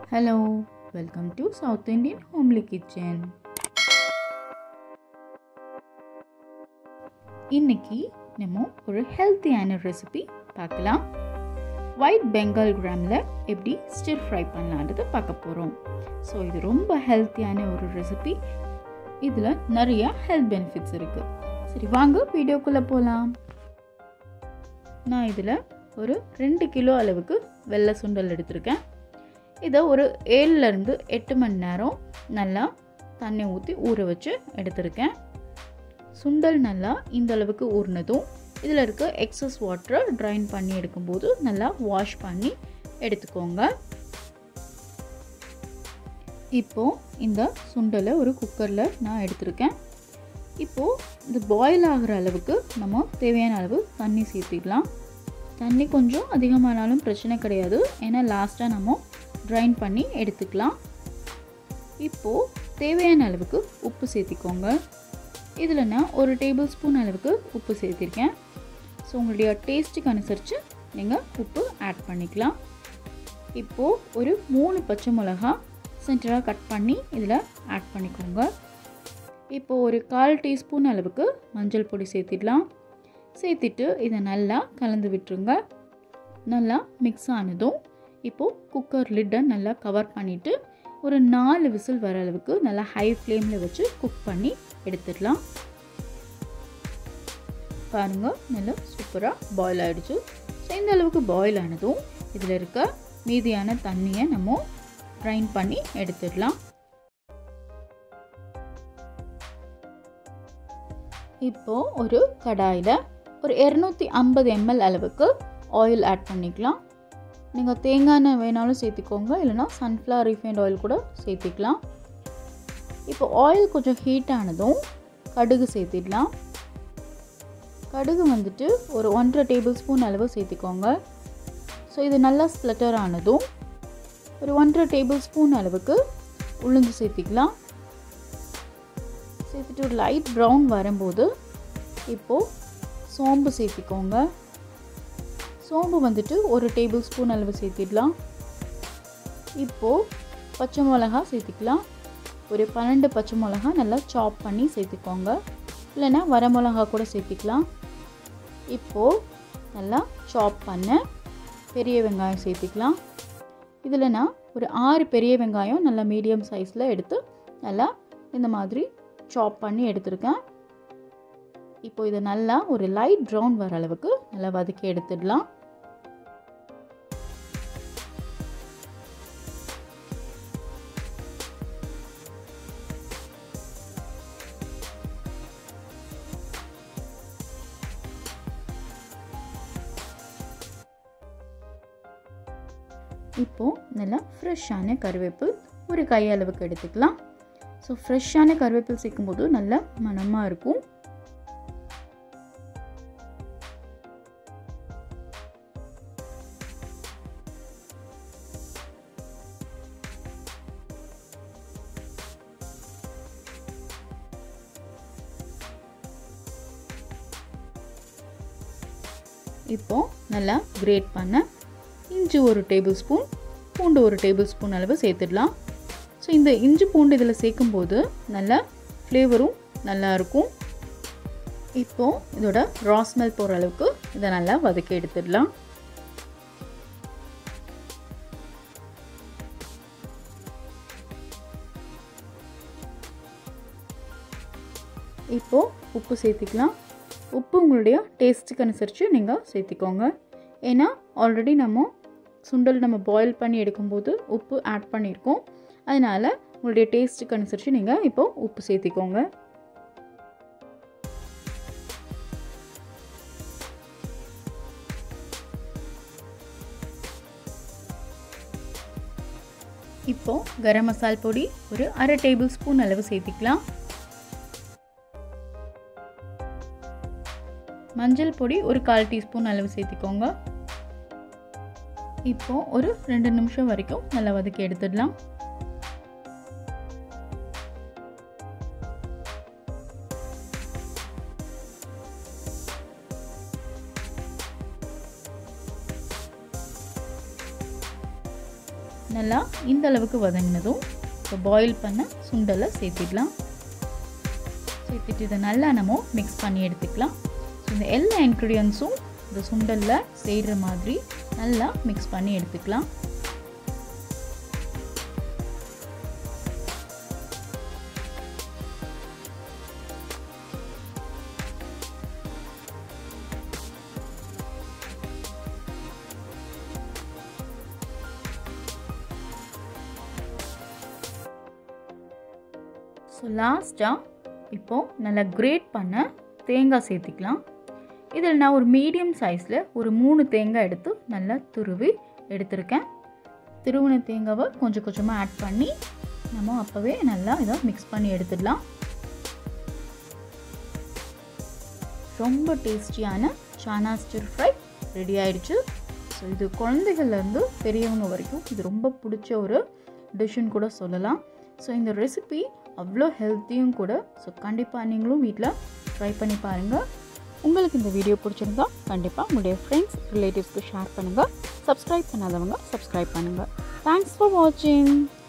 hello welcome to south Indian homely kitchen இன்னைக்கு நம்ம ஒரு ஹெல்த்தியான ரெசிபி பார்க்கலாம் ஒயிட் பெங்கால் கிராமில் எப்படி ஸ்டிர் ஃப்ரை பண்ணலான்றது பார்க்க போகிறோம் ஸோ இது ரொம்ப ஹெல்த்தியான ஒரு ரெசிபி இதில் நிறைய ஹெல்த் பெனிஃபிட்ஸ் இருக்குது சரி வாங்க வீடியோக்குள்ளே போகலாம் நான் இதில் ஒரு ரெண்டு கிலோ அளவுக்கு வெள்ளை சுண்டல் எடுத்திருக்கேன் இதை ஒரு ஏழுலேருந்து எட்டு மணி நேரம் நல்லா தண்ணி ஊற்றி ஊற வச்சு எடுத்திருக்கேன் சுண்டல் நல்லா இந்த அளவுக்கு ஊறினதும் இதில் இருக்க எக்ஸஸ் வாட்டரை ட்ரைன் பண்ணி எடுக்கும்போது நல்லா வாஷ் பண்ணி எடுத்துக்கோங்க இப்போது இந்த சுண்டலை ஒரு குக்கரில் நான் எடுத்திருக்கேன் இப்போது இது பாயில் ஆகிற அளவுக்கு நம்ம தேவையான அளவு தண்ணி சேர்த்திக்கலாம் தண்ணி கொஞ்சம் அதிகமானாலும் பிரச்சனை கிடையாது ஏன்னா லாஸ்ட்டாக நம்ம ட்ரைன் பண்ணி எடுத்துக்கலாம் இப்போது தேவையான அளவுக்கு உப்பு சேர்த்திக்கோங்க இதில் நான் ஒரு டேபிள் ஸ்பூன் அளவுக்கு உப்பு சேர்த்திருக்கேன் ஸோ உங்களுடைய டேஸ்ட்டுக்கு அனுசரித்து நீங்கள் உப்பு ஆட் பண்ணிக்கலாம் இப்போது ஒரு மூணு பச்சை மிளகா சென்டராக கட் பண்ணி இதில் ஆட் பண்ணிக்கோங்க இப்போது ஒரு கால் டீஸ்பூன் அளவுக்கு மஞ்சள் பொடி சேர்த்திடலாம் சேர்த்துட்டு இதை நல்லா கலந்து விட்டுருங்க நல்லா மிக்ஸ் ஆனதும் இப்போது குக்கர் லிட்டை நல்லா கவர் பண்ணிவிட்டு ஒரு நாலு விசில் வர அளவுக்கு நல்லா ஹை ஃப்ளேமில் வச்சு குக் பண்ணி எடுத்துடலாம் பாருங்கள் நல்லா சூப்பராக பாயில் ஆகிடுச்சு ஸோ இந்த அளவுக்கு பாயில் ஆனதும் இதில் இருக்க மீதியான தண்ணியை நம்ம ட்ரைன் பண்ணி எடுத்துடலாம் இப்போது ஒரு கடாயில் ஒரு இரநூத்தி ஐம்பது எம்எல் அளவுக்கு ஆயில் ஆட் பண்ணிக்கலாம் நீங்கள் தேங்காய் எண்ணெய் வேணாலும் சேர்த்துக்கோங்க இல்லைனா சன்ஃப்ளவர் ரீஃபைண்ட் ஆயில் கூட சேர்த்திக்கலாம் இப்போ ஆயில் கொஞ்சம் ஹீட் ஆனதும் கடுகு சேர்த்திடலாம் கடுகு வந்துட்டு ஒரு ஒன்றரை டேபிள் ஸ்பூன் அளவு சேர்த்திக்கோங்க ஸோ இது நல்லா ஸ்ப்ளட்டர் ஆனதும் ஒரு ஒன்றரை டேபிள் ஸ்பூன் அளவுக்கு உளுந்து சேர்த்திக்கலாம் சேர்த்துட்டு ஒரு லைட் ப்ரௌன் வரும்போது இப்போது சோம்பு சேர்த்திக்கோங்க சோம்பு வந்துட்டு ஒரு டேபிள் ஸ்பூன் அளவு சேர்த்திடலாம் இப்போது பச்சை மிளகா சேர்த்திக்கலாம் ஒரு பன்னெண்டு பச்சை மிளகா நல்லா சாப் பண்ணி சேர்த்துக்கோங்க இல்லைன்னா வர மிளகா கூட சேர்த்திக்கலாம் இப்போது நல்லா சாப் பண்ண பெரிய வெங்காயம் சேர்த்திக்கலாம் இதில் நான் ஒரு ஆறு பெரிய வெங்காயம் நல்லா மீடியம் சைஸில் எடுத்து நல்லா இந்த மாதிரி சாப் பண்ணி எடுத்திருக்கேன் இப்போ இதை நல்லா ஒரு லைட் ப்ரௌன் வர அளவுக்கு நல்லா வதக்கி எடுத்துடலாம் இப்போது நல்லா ஃப்ரெஷ்ஷான கருவேப்பில் ஒரு கையளவுக்கு எடுத்துக்கலாம் ஸோ ஃப்ரெஷ்ஷான கருவேப்பில் சேர்க்கும்போது நல்லா மணமாக இருக்கும் இப்போது நல்லா கிரேட் பண்ண இஞ்சி ஒரு டேபிள் ஸ்பூன் பூண்டு ஒரு டேபிள் ஸ்பூன் அளவு சேர்த்துடலாம் ஸோ இந்த இஞ்சி பூண்டு இதில் சேர்க்கும்போது நல்லா ஃப்ளேவரும் நல்லாயிருக்கும் இப்போது இதோட ரா ஸ்மெல் போகிற அளவுக்கு இதை நல்லா வதக்கி எடுத்துடலாம் இப்போது உப்பு சேர்த்திக்கலாம் உப்பு உங்களுடைய டேஸ்ட்டுக்கு அனுசரித்து நீங்கள் சேர்த்திக்கோங்க ஏன்னா ஆல்ரெடி நம்ம சுண்டல் நம்ம பாயில் பண்ணி எடுக்கும்போது உப்பு ஆட் பண்ணியிருக்கோம் அதனால் உங்களுடைய டேஸ்ட்டுக்கு அனுசரித்து நீங்கள் இப்போது உப்பு சேர்த்திக்கோங்க இப்போது கரம் மசால் பொடி ஒரு அரை டேபிள் ஸ்பூன் அளவு சேர்த்திக்கலாம் மஞ்சள் பொடி ஒரு கால் டீஸ்பூன் அளவு சேர்த்திக்கோங்க இப்போ ஒரு ரெண்டு நிமிஷம் வரைக்கும் நல்லா வதக்கி எடுத்துடலாம் நல்லா இந்த அளவுக்கு வதங்கினதும் இப்போ பாயில் பண்ண சுண்டலை சேர்த்திடலாம் சேர்த்துட்டு இதை நல்லா நம்ம மிக்ஸ் பண்ணி எடுத்துக்கலாம் ஸோ இந்த எல்லா இன்க்ரீடியன்ஸும் இந்த சுண்டலில் செய்கிற மாதிரி நல்லா மிக்ஸ் பண்ணி எடுத்துக்கலாம் ஸோ லாஸ்ட்டாக இப்போது நல்லா கிரேட் பண்ண தேங்காய் சேர்த்திக்கலாம் இதில் நான் ஒரு மீடியம் சைஸில் ஒரு மூணு தேங்காய் எடுத்து நல்லா துருவி எடுத்திருக்கேன் துருவின தேங்காவை கொஞ்சம் கொஞ்சமாக ஆட் பண்ணி நம்ம அப்போவே நல்லா இதை மிக்ஸ் பண்ணி எடுத்துடலாம் ரொம்ப டேஸ்டியான சானா ஸ்டிர் ஃப்ரை ரெடி ஆயிடுச்சு ஸோ இது குழந்தைகள்லேருந்து பெரியவங்க வரைக்கும் இது ரொம்ப பிடிச்ச ஒரு டிஷ்ஷுன்னு கூட சொல்லலாம் ஸோ இந்த ரெசிபி அவ்வளோ ஹெல்த்தியும் கூட ஸோ கண்டிப்பாக நீங்களும் வீட்டில் ட்ரை பண்ணி பாருங்கள் உங்களுக்கு இந்த வீடியோ பிடிச்சிருந்தா கண்டிப்பாக உங்களுடைய ஃப்ரெண்ட்ஸ் ரிலேட்டிவ்ஸ்க்கு ஷேர் பண்ணுங்கள் சப்ஸ்கிரைப் பண்ணாதவங்க சப்ஸ்கிரைப் பண்ணுங்கள் தேங்க்ஸ் ஃபார் வாட்சிங்